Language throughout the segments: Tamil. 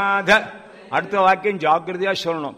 அடுத்த வாக்கியம் ஜாக்கிரதையா சொல்லணும்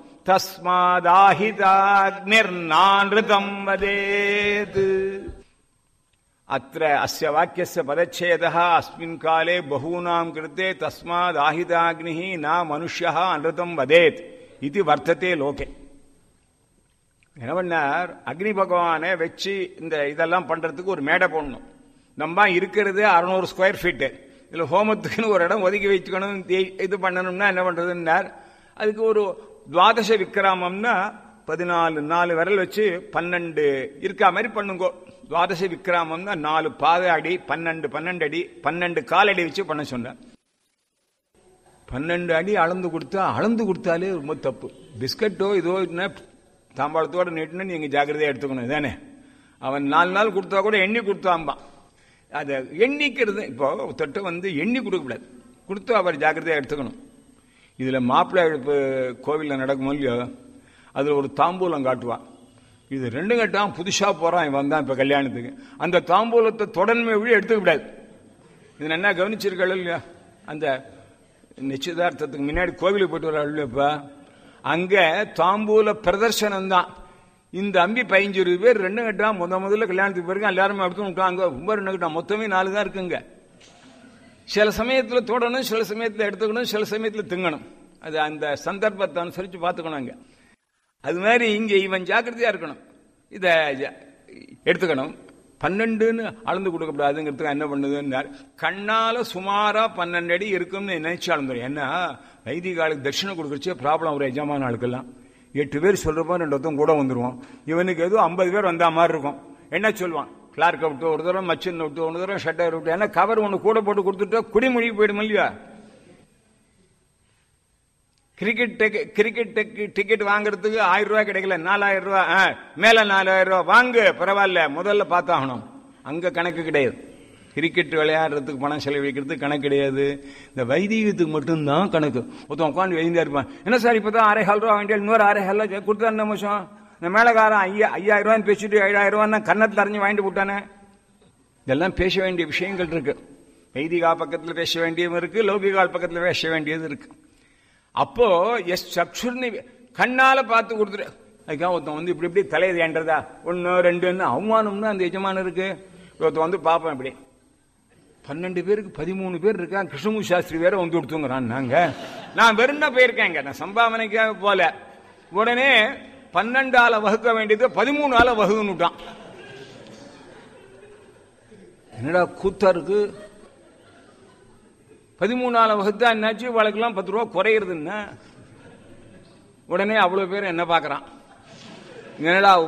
தஸ்மாதாஹிதாக்னிர்நான்ருதம் வதேத் अत्र अस्य वाक्यस्य पदच्छेदः अस्मिन् काले बहूनां कृते तस्मादाहिताग्निः न मनुष्यः अनृतं वदेत् इति वर्तते लोके என்ன பண்ணார் அக்னி பகவானை வச்சு இந்த இதெல்லாம் பண்றதுக்கு ஒரு மேடை போடணும் நம்ம இருக்கிறது அறுநூறு ஸ்கொயர் ஃபீட்டு இதுல ஹோமத்துக்குன்னு ஒரு இடம் ஒதுக்கி வச்சுக்கணும் இது பண்ணணும்னா என்ன பண்றதுன்னார் அதுக்கு ஒரு துவாதச விக்கிராமம்னா பதினாலு நாலு விரல் வச்சு பன்னெண்டு இருக்கா மாதிரி பண்ணுங்கோ துவாதச விக்கிராமம்னா நாலு பாத அடி பன்னெண்டு பன்னெண்டு அடி பன்னெண்டு காலடி வச்சு பண்ண சொன்னார் பன்னெண்டு அடி அளந்து கொடுத்தா அளந்து கொடுத்தாலே ரொம்ப தப்பு பிஸ்கட்டோ இதோ தாம்பாளத்தோட நீட்டுன்னு நீங்க ஜாக்கிரதையா எடுத்துக்கணும் தானே அவன் நாலு நாள் கொடுத்தா கூட எண்ணி கொடுத்தாம்பான் அதை எண்ணிக்கிறது இப்போ தொட்டு வந்து எண்ணி கொடுக்கக்கூடாது கொடுத்து அவர் ஜாக்கிரதையா எடுத்துக்கணும் இதுல மாப்பிள்ளை எழுப்பு கோவிலில் நடக்கும் இல்லையோ அதுல ஒரு தாம்பூலம் காட்டுவான் இது ரெண்டு கட்டம் புதுசா போறான் இவன் தான் இப்ப கல்யாணத்துக்கு அந்த தாம்பூலத்தை தொடர்மை வழி எடுத்துக்க கூடாது இது என்ன கவனிச்சிருக்கல இல்லையா அந்த நிச்சயதார்த்தத்துக்கு முன்னாடி கோவிலுக்கு போயிட்டு வர இல்லையப்பா அங்க தாம்பூல பிரதர்சனம் தான் இந்த அம்பி பதினஞ்சு இருபது பேர் ரெண்டு கட்டம் முத முதல்ல கல்யாணத்துக்கு பிறகு எல்லாருமே எடுத்து விட்டாங்க ரொம்ப ரெண்டு கட்டம் மொத்தமே நாலு தான் இருக்குங்க சில சமயத்துல தொடணும் சில சமயத்துல எடுத்துக்கணும் சில சமயத்துல திங்கணும் அது அந்த சந்தர்ப்பத்தை அனுசரிச்சு பார்த்துக்கணும் அங்க அது மாதிரி இங்க இவன் ஜாக்கிரதையா இருக்கணும் இத எடுத்துக்கணும் பன்னெண்டுன்னு அளந்து கொடுக்கக்கூடாதுங்கிறதுக்கு என்ன பண்ணுதுன்னு கண்ணால சுமாரா பன்னெண்டு அடி இருக்கும்னு நினைச்சு அளந்துடும் ஏன்னா வைதிகாலுக்கு தட்சிணை கொடுக்கறச்சே ப்ராப்ளம் ஒரு எஜமான ஆளுக்கெல்லாம் எட்டு பேர் சொல்றப்போ ரெண்டு ஒருத்தம் கூட வந்துருவோம் இவனுக்கு ஏதோ ஐம்பது பேர் வந்த மாதிரி இருக்கும் என்ன சொல்லுவான் கிளார்க்கை விட்டு ஒரு தடவை மச்சின் விட்டு ஒரு தடவை ஷட்டர் விட்டு ஏன்னா கவர் ஒன்று கூட போட்டு கொடுத்துட்டா குடிமொழி போயிடும் இல்லையா கிரிக்கெட் கிரிக்கெட் டிக்கெட் வாங்குறதுக்கு ஆயிரம் ரூபாய் கிடைக்கல நாலாயிரம் ரூபாய் மேல நாலாயிரம் ரூபாய் வாங்கு பரவாயில்ல முதல்ல பார்த்தாகணும் அங்க கணக்கு கிடையாது கிரிக்கெட் விளையாடுறதுக்கு பணம் செலவழிக்கிறதுக்கு கணக்கு கிடையாது இந்த வைதீகத்துக்கு மட்டும்தான் கணக்கு ஒருத்தன் உட்காந்து வைந்தா இருப்பான் என்ன சார் இப்பதான் ஆறே ஹால் ரூபா வேண்டிய இன்னொரு ஆறே ஹால் கொடுத்தா என்ன மோசம் இந்த மேலக்காரன் ஐயா ஐயாயிரம் ரூபான்னு பேசிட்டு ஏழாயிரம் ரூபான்னா கன்னத்தில் அறிஞ்சு வாங்கிட்டு விட்டானே இதெல்லாம் பேச வேண்டிய விஷயங்கள் இருக்கு வைதிகா பக்கத்தில் பேச வேண்டியது இருக்கு லௌகிகால் பக்கத்தில் பேச வேண்டியது இருக்கு அப்போ எஸ் சக்ஷுர்னு கண்ணால பார்த்து கொடுத்துரு அதுக்காக ஒருத்தன் வந்து இப்படி இப்படி தலையை ஏன்றதா ஒன்னு ரெண்டுன்னு அவமானம்னு அந்த எஜமானம் இருக்கு ஒருத்தன் வந்து பார்ப்பேன் இப்படி பன்னெண்டு பேருக்கு பதிமூணு பேர் இருக்கான் கிருஷ்ணமூர்த்தி சாஸ்திரி வேற வந்து கொடுத்துங்கிறான் நாங்க நான் வெறும்னா போயிருக்கேங்க நான் சம்பாவனைக்காக போல உடனே பன்னெண்டு ஆளை வகுக்க வேண்டியது பதிமூணு ஆளை வகுன்னு விட்டான் என்னடா கூத்தா இருக்கு பதிமூணு ஆளை வகுத்தா என்னாச்சு வழக்கெல்லாம் பத்து ரூபா குறையிறதுன்னா உடனே அவ்வளவு பேர் என்ன பாக்குறான் என்னடா